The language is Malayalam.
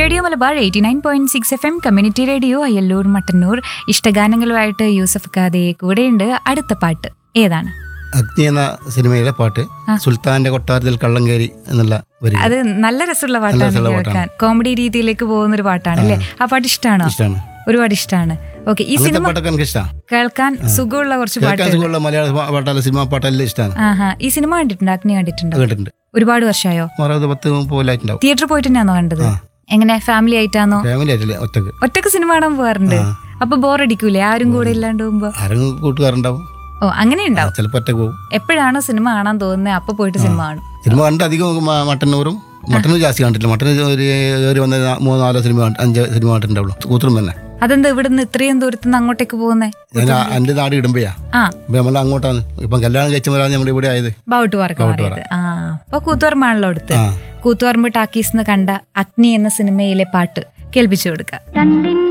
radio Malabar eighty nine point six F M community radio Ayyallur Mattannur ഇഷ്ടഗാനങ്ങളുമായിട്ട് യൂസഫ് ഖാദെ കൂടെയുണ്ട് അടുത്ത പാട്ട് ഏതാണ് അഗ്നി എന്ന സിനിമയിലെ പാട്ട് സുൽത്താന്റെ കൊട്ടാരത്തിൽ കള്ളം കയറി എന്നുള്ള വരി അത് നല്ല രസമുള്ള പാട്ടാണ് രസമുള്ള കേൾക്കാൻ കോമഡി രീതിയിലേക്ക് പോകുന്ന ഒരു പാട്ടാണ് അല്ലേ ആ പാട്ട് ഇഷ്ടമാണോ ഇഷ്ടമാണ് ഒരുപാട് ഇഷ്ടമാണ് ഓക്കെ ഈ അങ്ങനത്തെ സിനിമ പാട്ടൊക്കെ എനിക്ക് ഇഷ്ടമാണ് കേൾക്കാൻ സുഖമുള്ള കുറച്ച് കേൾക്കാൻ പാട്ട് സുഖമുള്ള മലയാള പാ- പാട്ടല്ല സിനിമ പാട്ടെല്ലാം ഇഷ്ടമാണ് ആഹാ ഈ സിനിമ കണ്ടിട്ടുണ്ടോ അഗ്നി കണ്ടിട്ടുണ്ടോ കേട്ടിട്ടുണ്ട് ഒരുപാട് വർഷമായോ അറുപത് പത്ത് മുപ്പത് കൊല്ലമായിട്ടുണ്ടാവും തിയേറ്ററിൽ പോയിട്ട് തന്നെയാണോ കണ്ടത് എങ്ങനെ ഫാമിലി ആയിട്ടാണോ ഫാമിലി ആയിട്ടില്ല ഒറ്റക്ക് ഒറ്റക്ക് സിനിമ കാണാൻ പോകാറുണ്ട് അപ്പൊ ബോറടിക്കൂലേ ആരും കൂടെ ഇല്ലാണ്ട് പോകുമ്പോ ആരെങ്കിലും കൂട്ടുകാരുണ്ടാവും ഓ അങ്ങനെ ഉണ്ടാവും ചിലപ്പോൾ ഒറ്റക്ക് പോകും എപ്പോഴാണ് സിനിമ കാണാൻ തോന്നുന്നത് അപ്പൊ പോയിട്ട് സിനിമ കാണും സിനിമ കണ്ട് അധികം മ- മട്ടന്നൂറും മട്ടന്നൂർ ജാസ്തി കണ്ടിട്ടില്ല മട്ടന്നൂർ ഒരു കയറി വന്ന നാ- മൂന്നോ നാലോ സിനിമ കണ്ട്- അഞ്ച് സിനിമ കണ്ടിട്ടുണ്ടാവുള്ളൂ കൂത്തുറും തന്നെ അതെന്താ ഇവിടുന്ന് ഇത്രയും ദൂരത്തുനിന്ന് അങ്ങോട്ടേക്ക് പോകുന്നേ ഞാൻ ആ- എൻ്റെ നാട് ഇടുമ്പോഴാ ആ ഇപ്പം നമ്മൾ അങ്ങോട്ടാണ് ഇപ്പം കല്യാണം കഴിച്ചവരാണ് നമ്മൾ ഇവിടെ ആയത് ബൗട്ട് പാർക്ക് മാറിയത് ആ അപ്പൊ കൂത്തുപറമ്പാണല്ലോ അടുത്ത് ആ കൂത്തുപറമ്പ് ടാക്കീസ് കണ്ട അഗ്നി എന്ന സിനിമയിലെ പാട്ട് കേൾപ്പിച്ചു കൊടുക്കാം തന്നിൻ